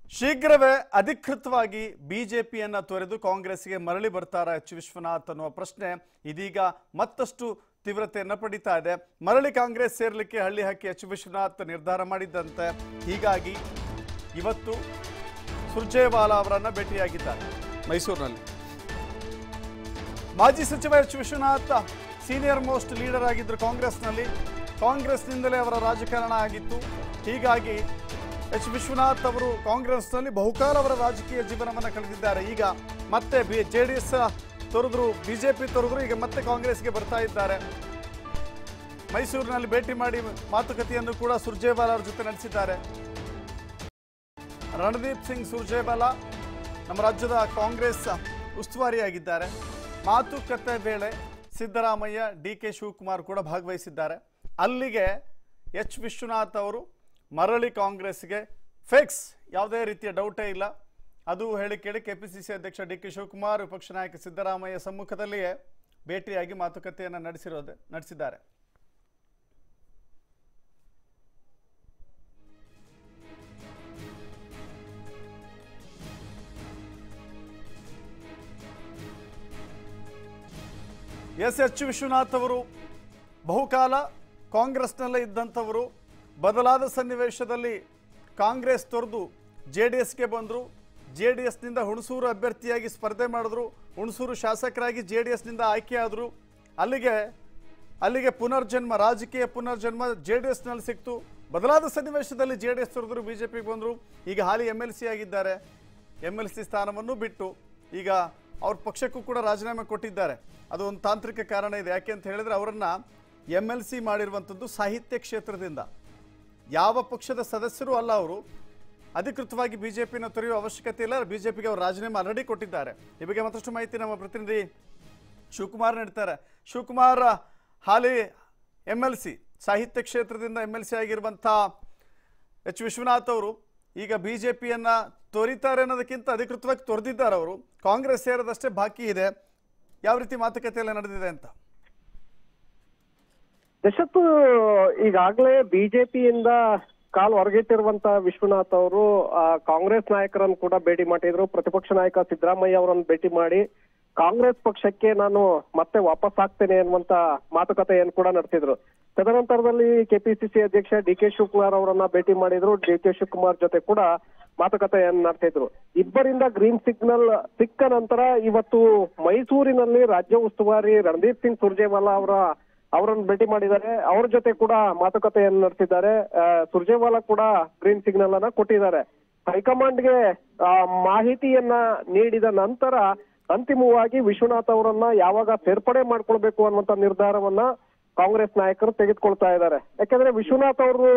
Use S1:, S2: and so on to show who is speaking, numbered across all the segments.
S1: ಶೀಘ್ರವೇ ಅಧಿಕೃತವಾಗಿ ಬಿಜೆಪಿಯನ್ನ ತೊರೆದು ಕಾಂಗ್ರೆಸ್ಗೆ ಮರಳಿ ಬರ್ತಾರಾ ಎಚ್ ವಿಶ್ವನಾಥ್ ಅನ್ನುವ ಪ್ರಶ್ನೆ ಇದೀಗ ಮತ್ತಷ್ಟು ತೀವ್ರತೆಯನ್ನು ಪಡಿತಾ ಇದೆ ಮರಳಿ ಕಾಂಗ್ರೆಸ್ ಸೇರ್ಲಿಕ್ಕೆ ಹಳ್ಳಿ ಹಕ್ಕಿ ಎಚ್ ವಿಶ್ವನಾಥ್ ನಿರ್ಧಾರ ಮಾಡಿದ್ದಂತೆ ಹೀಗಾಗಿ ಇವತ್ತು ಸುರ್ಜೇವಾಲಾ ಅವರನ್ನ ಭೇಟಿಯಾಗಿದ್ದಾರೆ ಮೈಸೂರಿನಲ್ಲಿ ಮಾಜಿ ಸಚಿವ H Vishwanath senior most leader ಆಗಿದ್ದರು ಕಾಂಗ್ರೆಸ್ನಲ್ಲಿ ಕಾಂಗ್ರೆಸ್ನಿಂದಲೇ ಅವರ ರಾಜಕಾರಣ ಆಗಿತ್ತು ಹೀಗಾಗಿ ಎಚ್ ವಿಶ್ವನಾಥ್ ಅವರು ಕಾಂಗ್ರೆಸ್ನಲ್ಲಿ ಬಹುಕಾಲ ಅವರ ರಾಜಕೀಯ ಜೀವನವನ್ನು ಕಳೆದಿದ್ದಾರೆ ಈಗ ಮತ್ತೆ ಬಿ ಜೆ ಡಿ ಎಸ್ ತೊರೆದ್ರು ಬಿಜೆಪಿ ತೊರೆದ್ರು ಈಗ ಮತ್ತೆ ಕಾಂಗ್ರೆಸ್ಗೆ ಬರ್ತಾ ಇದ್ದಾರೆ ಮೈಸೂರಿನಲ್ಲಿ ಭೇಟಿ ಮಾಡಿ ಮಾತುಕತೆಯನ್ನು ಕೂಡ ಸುರ್ಜೇವಾಲಾ ಅವರ ಜೊತೆ ನಡೆಸಿದ್ದಾರೆ ರಣದೀಪ್ ಸಿಂಗ್ ಸುರ್ಜೇವಾಲಾ ನಮ್ಮ ರಾಜ್ಯದ ಕಾಂಗ್ರೆಸ್ ಉಸ್ತುವಾರಿಯಾಗಿದ್ದಾರೆ ಮಾತುಕತೆ ವೇಳೆ ಸಿದ್ದರಾಮಯ್ಯ ಡಿ ಕೆ ಶಿವಕುಮಾರ್ ಕೂಡ ಭಾಗವಹಿಸಿದ್ದಾರೆ ಅಲ್ಲಿಗೆ ಎಚ್ ವಿಶ್ವನಾಥ್ ಅವರು ಮರಳಿ ಕಾಂಗ್ರೆಸ್ಗೆ ಫಿಕ್ಸ್ ಯಾವುದೇ ರೀತಿಯ ಡೌಟೇ ಇಲ್ಲ ಅದು ಹೇಳಿ ಕೇಳಿ ಕೆಪಿಸಿಸಿ ಅಧ್ಯಕ್ಷ ಡಿ ಕೆ ಶಿವಕುಮಾರ್ ವಿಪಕ್ಷ ನಾಯಕ ಸಿದ್ದರಾಮಯ್ಯ ಸಮ್ಮುಖದಲ್ಲಿಯೇ ಭೇಟಿಯಾಗಿ ಮಾತುಕತೆಯನ್ನು ನಡೆಸಿರೋದೆ ನಡೆಸಿದ್ದಾರೆ ಎಸ್ ಎಚ್ ವಿಶ್ವನಾಥ್ ಅವರು ಬಹುಕಾಲ ಕಾಂಗ್ರೆಸ್ನಲ್ಲೇ ಇದ್ದಂಥವರು ಬದಲಾದ ಸನ್ನಿವೇಶದಲ್ಲಿ ಕಾಂಗ್ರೆಸ್ ತೊರೆದು ಜೆ ಡಿ ಎಸ್ಗೆ ಬಂದರು ಜೆ ಡಿ ಎಸ್ನಿಂದ ಹುಣಸೂರು ಅಭ್ಯರ್ಥಿಯಾಗಿ ಸ್ಪರ್ಧೆ ಮಾಡಿದ್ರು ಹುಣಸೂರು ಶಾಸಕರಾಗಿ ಜೆ ಡಿ ಎಸ್ನಿಂದ ಆಯ್ಕೆಯಾದರು ಅಲ್ಲಿಗೆ ಅಲ್ಲಿಗೆ ಪುನರ್ಜನ್ಮ ರಾಜಕೀಯ ಪುನರ್ಜನ್ಮ ಜೆ ಡಿ ಎಸ್ನಲ್ಲಿ ಸಿಕ್ತು ಬದಲಾದ ಸನ್ನಿವೇಶದಲ್ಲಿ ಜೆ ಡಿ ಎಸ್ ತೊರೆದ್ರು ಬಿ ಜೆ ಪಿಗೆ ಬಂದರು ಈಗ ಹಾಲಿ ಎಮ್ ಎಲ್ ಸಿ ಆಗಿದ್ದಾರೆ ಎಮ್ ಎಲ್ ಸಿ ಸ್ಥಾನವನ್ನು ಬಿಟ್ಟು ಈಗ ಅವ್ರ ಪಕ್ಷಕ್ಕೂ ಕೂಡ ರಾಜೀನಾಮೆ ಕೊಟ್ಟಿದ್ದಾರೆ ಅದು ಒಂದು ತಾಂತ್ರಿಕ ಕಾರಣ ಇದೆ ಯಾಕೆ ಅಂತ ಹೇಳಿದ್ರೆ ಅವರನ್ನು ಎಮ್ ಎಲ್ ಸಿ ಮಾಡಿರುವಂಥದ್ದು ಸಾಹಿತ್ಯ ಕ್ಷೇತ್ರದಿಂದ ಯಾವ ಪಕ್ಷದ ಸದಸ್ಯರು ಅಲ್ಲ ಅವರು ಅಧಿಕೃತವಾಗಿ ಬಿಜೆಪಿನ ತೊರೆಯುವ ಅವಶ್ಯಕತೆ ಇಲ್ಲ ಬಿಜೆಪಿಗೆ ಅವರು ರಾಜೀನಾಮೆ ಆಲ್ರೆಡಿ ಕೊಟ್ಟಿದ್ದಾರೆ ಈ ಬಗ್ಗೆ ಮತ್ತಷ್ಟು ಮಾಹಿತಿ ನಮ್ಮ ಪ್ರತಿನಿಧಿ ಶಿವಕುಮಾರ್ ನೀಡ್ತಾರೆ ಶಿವಕುಮಾರ್ ಹಾಲಿ ಎಮ್ ಎಲ್ ಸಿ ಸಾಹಿತ್ಯ ಕ್ಷೇತ್ರದಿಂದ ಎಮ್ ಎಲ್ ಸಿ ಆಗಿರುವಂಥ ಎಚ್ ವಿಶ್ವನಾಥ್ ಅವರು ಈಗ ಬಿ ಜೆ ಪಿಯನ್ನು ತೊರಿತಾರೆ ಅನ್ನೋದಕ್ಕಿಂತ ಅಧಿಕೃತವಾಗಿ ತೊರೆದಿದ್ದಾರೆ ಅವರು ಕಾಂಗ್ರೆಸ್ ಸೇರೋದಷ್ಟೇ ಬಾಕಿ ಇದೆ ಯಾವ ರೀತಿ ಮಾತುಕತೆ ಎಲ್ಲ ನಡೆದಿದೆ ಅಂತ
S2: ದಶತ್ ಈಗಾಗಲೇ ಬಿಜೆಪಿಯಿಂದ ಕಾಲು ಹೊರಗಿಟ್ಟಿರುವಂತ ವಿಶ್ವನಾಥ್ ಅವರು ಆ, ಕಾಂಗ್ರೆಸ್ ನಾಯಕರನ್ನು ಕೂಡ ಭೇಟಿ ಮಾಡಿದ್ರು ಪ್ರತಿಪಕ್ಷ ನಾಯಕ ಸಿದ್ದರಾಮಯ್ಯ ಅವರನ್ನು ಭೇಟಿ ಮಾಡಿ ಕಾಂಗ್ರೆಸ್ ಪಕ್ಷಕ್ಕೆ ನಾನು ಮತ್ತೆ ವಾಪಸ್ ಆಗ್ತೇನೆ ಅನ್ನುವಂತ ಮಾತುಕತೆಯನ್ನು ಕೂಡ ನಡೆಸಿದ್ರು ತದನಂತರದಲ್ಲಿ ಕೆಪಿಸಿಸಿ ಅಧ್ಯಕ್ಷ ಡಿ ಕೆ ಶಿವಕುಮಾರ್ ಅವರನ್ನ ಭೇಟಿ ಮಾಡಿದ್ರು ಡಿ ಕೆ ಶಿವಕುಮಾರ್ ಜೊತೆ ಕೂಡ ಮಾತುಕತೆಯನ್ನು ನಡೆಸಿದ್ರು ಇಬ್ಬರಿಂದ ಗ್ರೀನ್ ಸಿಗ್ನಲ್ ಸಿಕ್ಕ ನಂತರ ಇವತ್ತು ಮೈಸೂರಿನಲ್ಲಿ ರಾಜ್ಯ ಉಸ್ತುವಾರಿ ರಣದೀಪ್ ಸಿಂಗ್ ಸುರ್ಜೇವಾಲಾ ಅವರ ಅವರನ್ನು ಭೇಟಿ ಮಾಡಿದ್ದಾರೆ ಅವ್ರ ಜೊತೆ ಕೂಡ ಮಾತುಕತೆಯನ್ನು ನಡೆಸಿದ್ದಾರೆ ಆ, ಸುರ್ಜೇವಾಲಾ ಕೂಡ ಗ್ರೀನ್ ಸಿಗ್ನಲ್ ಅನ್ನ ಕೊಟ್ಟಿದ್ದಾರೆ ಹೈಕಮಾಂಡ್ಗೆ ಆ, ಮಾಹಿತಿಯನ್ನ ನೀಡಿದ ನಂತರ ಅಂತಿಮವಾಗಿ ವಿಶ್ವನಾಥ್ ಅವರನ್ನ ಯಾವಾಗ ಸೇರ್ಪಡೆ ಮಾಡ್ಕೊಳ್ಬೇಕು ಅನ್ನುವಂತ ನಿರ್ಧಾರವನ್ನ ಕಾಂಗ್ರೆಸ್ ನಾಯಕರು ತೆಗೆದುಕೊಳ್ತಾ ಇದ್ದಾರೆ ಯಾಕಂದ್ರೆ ವಿಶ್ವನಾಥ್ ಅವರು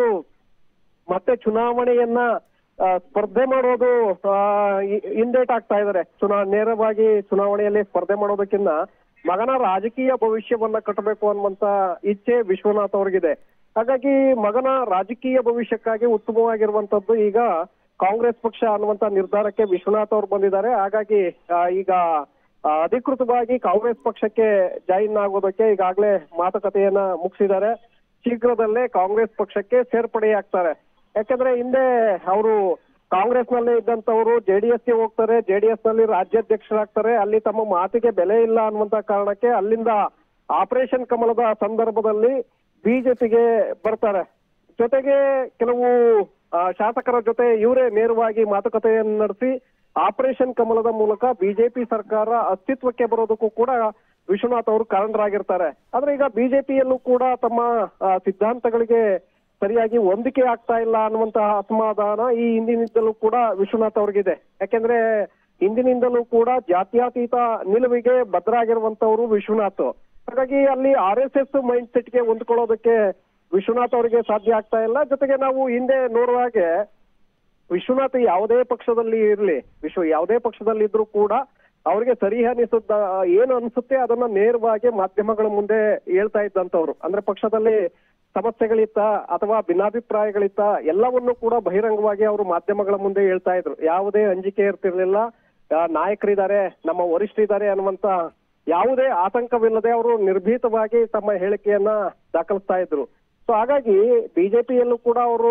S2: ಮತ್ತೆ ಚುನಾವಣೆಯನ್ನ ಆ, ಸ್ಪರ್ಧೆ ಮಾಡೋದು ಆ, ಹಿ- ಹಿಂದೇಟ್ ಆಗ್ತಾ ಇದ್ದಾರೆ ಚುನಾ ನೇರವಾಗಿ ಚುನಾವಣೆಯಲ್ಲಿ ಸ್ಪರ್ಧೆ ಮಾಡೋದಕ್ಕಿಂತ ಮಗನ ರಾಜಕೀಯ ಭವಿಷ್ಯವನ್ನ ಕಟ್ಟಬೇಕು ಅನ್ನುವಂತ ಇಚ್ಛೆ ವಿಶ್ವನಾಥ್ ಅವ್ರಿಗಿದೆ ಹಾಗಾಗಿ ಮಗನ ರಾಜಕೀಯ ಭವಿಷ್ಯಕ್ಕಾಗಿ ಉತ್ತಮವಾಗಿರುವಂತದ್ದು ಈಗ ಕಾಂಗ್ರೆಸ್ ಪಕ್ಷ ಅನ್ನುವಂತ ನಿರ್ಧಾರಕ್ಕೆ ವಿಶ್ವನಾಥ್ ಅವರು ಬಂದಿದ್ದಾರೆ ಹಾಗಾಗಿ ಆ, ಈಗ ಆ, ಅಧಿಕೃತವಾಗಿ ಕಾಂಗ್ರೆಸ್ ಪಕ್ಷಕ್ಕೆ ಜಾಯಿನ್ ಆಗೋದಕ್ಕೆ ಈಗಾಗಲೇ ಮಾತುಕತೆಯನ್ನ ಮುಗಿಸಿದ್ದಾರೆ ಶೀಘ್ರದಲ್ಲೇ ಕಾಂಗ್ರೆಸ್ ಪಕ್ಷಕ್ಕೆ ಸೇರ್ಪಡೆಯಾಗ್ತಾರೆ ಯಾಕಂದ್ರೆ ಹಿಂದೆ ಅವರು ಕಾಂಗ್ರೆಸ್ ನಲ್ಲೇ ಇದ್ದಂತವರು ಜೆಡಿಎಸ್ ಗೆ ಹೋಗ್ತಾರೆ ಜೆಡಿಎಸ್ ನಲ್ಲಿ ರಾಜ್ಯಾಧ್ಯಕ್ಷರಾಗ್ತಾರೆ ಅಲ್ಲಿ ತಮ್ಮ ಮಾತಿಗೆ ಬೆಲೆ ಇಲ್ಲ ಅನ್ನುವಂತ ಕಾರಣಕ್ಕೆ ಅಲ್ಲಿಂದ ಆಪರೇಷನ್ ಕಮಲದ ಸಂದರ್ಭದಲ್ಲಿ ಬಿಜೆಪಿಗೆ ಬರ್ತಾರೆ ಜೊತೆಗೆ ಕೆಲವು ಆ, ಶಾಸಕರ ಜೊತೆ ಇವರೇ ನೇರವಾಗಿ ಮಾತುಕತೆಯನ್ನು ನಡೆಸಿ ಆಪರೇಷನ್ ಕಮಲದ ಮೂಲಕ ಬಿಜೆಪಿ ಸರ್ಕಾರ ಅಸ್ತಿತ್ವಕ್ಕೆ ಬರೋದಕ್ಕೂ ಕೂಡ ವಿಶ್ವನಾಥ್ ಅವರು ಕಾರಣರಾಗಿರ್ತಾರೆ ಆದ್ರೆ ಈಗ ಬಿಜೆಪಿಯಲ್ಲೂ ಕೂಡ ತಮ್ಮ ಆ, ಸಿದ್ಧಾಂತಗಳಿಗೆ ಸರಿಯಾಗಿ ಹೊಂದಿಕೆ ಆಗ್ತಾ ಇಲ್ಲ ಅನ್ನುವಂತಹ ಅಸಮಾಧಾನ ಈ ಹಿಂದಿನಿಂದಲೂ ಕೂಡ ವಿಶ್ವನಾಥ್ ಅವ್ರಿಗಿದೆ ಯಾಕೆಂದ್ರೆ ಹಿಂದಿನಿಂದಲೂ ಕೂಡ ಜಾತ್ಯತೀತ ನಿಲುವಿಗೆ ಬದ್ಧರಾಗಿರುವಂತವರು ವಿಶ್ವನಾಥ್ ಹಾಗಾಗಿ ಅಲ್ಲಿ ಆರ್ ಎಸ್ ಎಸ್ ಮೈಂಡ್ ಸೆಟ್ಗೆ ಹೊಂದ್ಕೊಳ್ಳೋದಕ್ಕೆ ವಿಶ್ವನಾಥ್ ಅವರಿಗೆ ಸಾಧ್ಯ ಆಗ್ತಾ ಇಲ್ಲ ಜೊತೆಗೆ ನಾವು ಹಿಂದೆ ನೋಡುವ ಹಾಗೆ ವಿಶ್ವನಾಥ್ ಯಾವುದೇ ಪಕ್ಷದಲ್ಲಿ ಇರ್ಲಿ ವಿಶ್ವ ಯಾವುದೇ ಪಕ್ಷದಲ್ಲಿ ಇದ್ರೂ ಕೂಡ ಅವ್ರಿಗೆ ಸರಿ ಅನಿಸುತ್ತ ಏನು ಅನ್ಸುತ್ತೆ ಅದನ್ನ ನೇರವಾಗಿ ಮಾಧ್ಯಮಗಳ ಮುಂದೆ ಹೇಳ್ತಾ ಇದ್ದಂತವ್ರು ಅಂದ್ರೆ ಪಕ್ಷದಲ್ಲಿ ಸಮಸ್ಯೆಗಳಿತ್ತ ಅಥವಾ ಭಿನ್ನಾಭಿಪ್ರಾಯಗಳಿತ್ತ ಎಲ್ಲವನ್ನೂ ಕೂಡ ಬಹಿರಂಗವಾಗಿ ಅವರು ಮಾಧ್ಯಮಗಳ ಮುಂದೆ ಹೇಳ್ತಾ ಇದ್ರು ಯಾವುದೇ ಅಂಜಿಕೆ ಇರ್ತಿರ್ಲಿಲ್ಲ ಆ, ನಾಯಕರಿದ್ದಾರೆ ನಮ್ಮ ವರಿಷ್ಠರಿದ್ದಾರೆ ಅನ್ನುವಂತ ಯಾವುದೇ ಆತಂಕವಿಲ್ಲದೆ ಅವರು ನಿರ್ಭೀತವಾಗಿ ತಮ್ಮ ಹೇಳಿಕೆಯನ್ನ ದಾಖಲಿಸ್ತಾ ಇದ್ರು ಸೊ ಹಾಗಾಗಿ ಬಿಜೆಪಿಯಲ್ಲೂ ಕೂಡ ಅವರು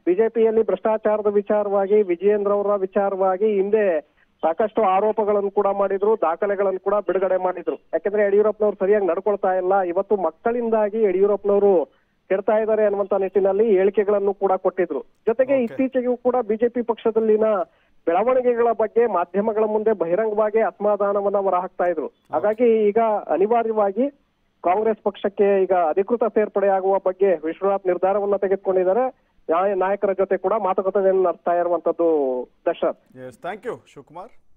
S2: ಬಿಜೆಪಿಯಲ್ಲಿ ಭ್ರಷ್ಟಾಚಾರದ ವಿಚಾರವಾಗಿ ವಿಜಯೇಂದ್ರ ಅವರ ವಿಚಾರವಾಗಿ ಹಿಂದೆ ಸಾಕಷ್ಟು ಆರೋಪಗಳನ್ನು ಕೂಡ ಮಾಡಿದ್ರು ದಾಖಲೆಗಳನ್ನು ಕೂಡ ಬಿಡುಗಡೆ ಮಾಡಿದ್ರು ಯಾಕಂದ್ರೆ ಯಡಿಯೂರಪ್ಪನವರು ಸರಿಯಾಗಿ ನಡ್ಕೊಳ್ತಾ ಇಲ್ಲ ಇವತ್ತು ಮಕ್ಕಳಿಂದಾಗಿ ಯಡಿಯೂರಪ್ಪನವರು ಕೆಡ್ತಾ ಇದ್ದಾರೆ ಅನ್ನುವಂತ ನಿಟ್ಟಿನಲ್ಲಿ ಹೇಳಿಕೆಗಳನ್ನು ಕೂಡ ಕೊಟ್ಟಿದ್ರು ಜೊತೆಗೆ
S1: Okay.
S2: ಇತ್ತೀಚೆಗೂ ಕೂಡ ಬಿಜೆಪಿ ಪಕ್ಷದಲ್ಲಿನ ಬೆಳವಣಿಗೆಗಳ ಬಗ್ಗೆ ಮಾಧ್ಯಮಗಳ ಮುಂದೆ ಬಹಿರಂಗವಾಗಿ ಅಸಮಾಧಾನವನ್ನ ಹೊರಹಾಕ್ತಾ ಇದ್ರು ಹಾಗಾಗಿ ಈಗ ಅನಿವಾರ್ಯವಾಗಿ ಕಾಂಗ್ರೆಸ್ ಪಕ್ಷಕ್ಕೆ ಈಗ ಅಧಿಕೃತ ಸೇರ್ಪಡೆಯಾಗುವ ಬಗ್ಗೆ ವಿಶ್ವನಾಥ್ ನಿರ್ಧಾರವನ್ನ ತೆಗೆದುಕೊಂಡಿದ್ದಾರೆ ನ್ಯಾಯ ನಾಯಕರ ಜೊತೆ ಕೂಡ ಮಾತುಕತೆಯನ್ನು ನಡೆಸ್ತಾ ಇರುವಂತದ್ದು Dasharath
S1: S thank you Shivakumar